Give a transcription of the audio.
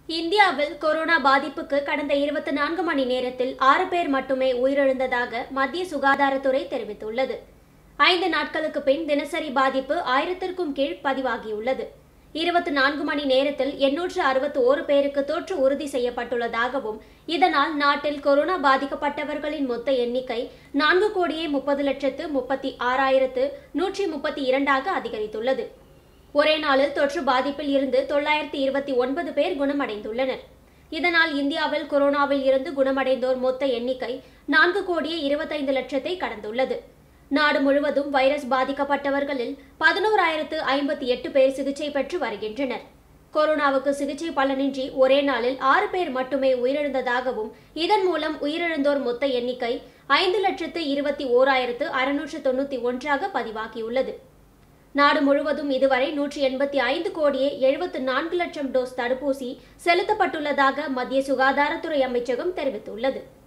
இந்தியாவில் கொரோனா பாதிப்புக்கு கடந்த இருபத்தி நான்கு மணி நேரத்தில் ஆறு பேர் மட்டுமே உயிரிழந்ததாக மத்திய சுகாதாரத்துறை தெரிவித்துள்ளது ஐந்து நாட்களுக்கு பின் தினசரி பாதிப்பு ஆயிரத்திற்கும் கீழ் பதிவாகியுள்ளது இருபத்தி நான்கு மணி நேரத்தில் எண்ணூற்று அறுபத்தி ஓரு பேருக்கு தொற்று உறுதி செய்யப்பட்டுள்ளதாகவும் இதனால் நாட்டில் கொரோனா பாதிக்கப்பட்டவர்களின் மொத்த எண்ணிக்கை நான்கு கோடியே முப்பது லட்சத்து முப்பத்தி ஆறாயிரத்து நூற்றி முப்பத்தி இரண்டாக அதிகரித்துள்ளது ஒரே நாளில் தொற்று பாதிப்பில் இருந்து தொள்ளாயிரத்தி இருபத்தி ஒன்பது பேர் குணமடைந்துள்ளனர் இதனால் இந்தியாவில் கொரோனாவில் இருந்து குணமடைந்தோர் மொத்த எண்ணிக்கை நான்கு கோடியே இருபத்தைந்து லட்சத்தை கடந்துள்ளது நாடு முழுவதும் வைரஸ் பாதிக்கப்பட்டவர்களில் பதினோராயிரத்து ஐம்பத்தி எட்டு பேர் சிகிச்சை பெற்று வருகின்றனர் கொரோனாவுக்கு சிகிச்சை பலனின்றி ஒரே நாளில் ஆறு பேர் மட்டுமே உயிரிழந்ததாகவும் இதன் மூலம் உயிரிழந்தோர் மொத்த எண்ணிக்கை ஐந்து லட்சத்து இருபத்தி ஓராயிரத்து அறுநூற்று தொண்ணூற்றி ஒன்றாக பதிவாகியுள்ளது நாடு முழுவதும் இதுவரை நூற்றி எண்பத்தி ஐந்து கோடியே எழுபத்து நான்கு லட்சம் டோஸ் தடுப்பூசி செலுத்தப்பட்டுள்ளதாக மத்திய சுகாதாரத்துறை அமைச்சகம் தெரிவித்துள்ளது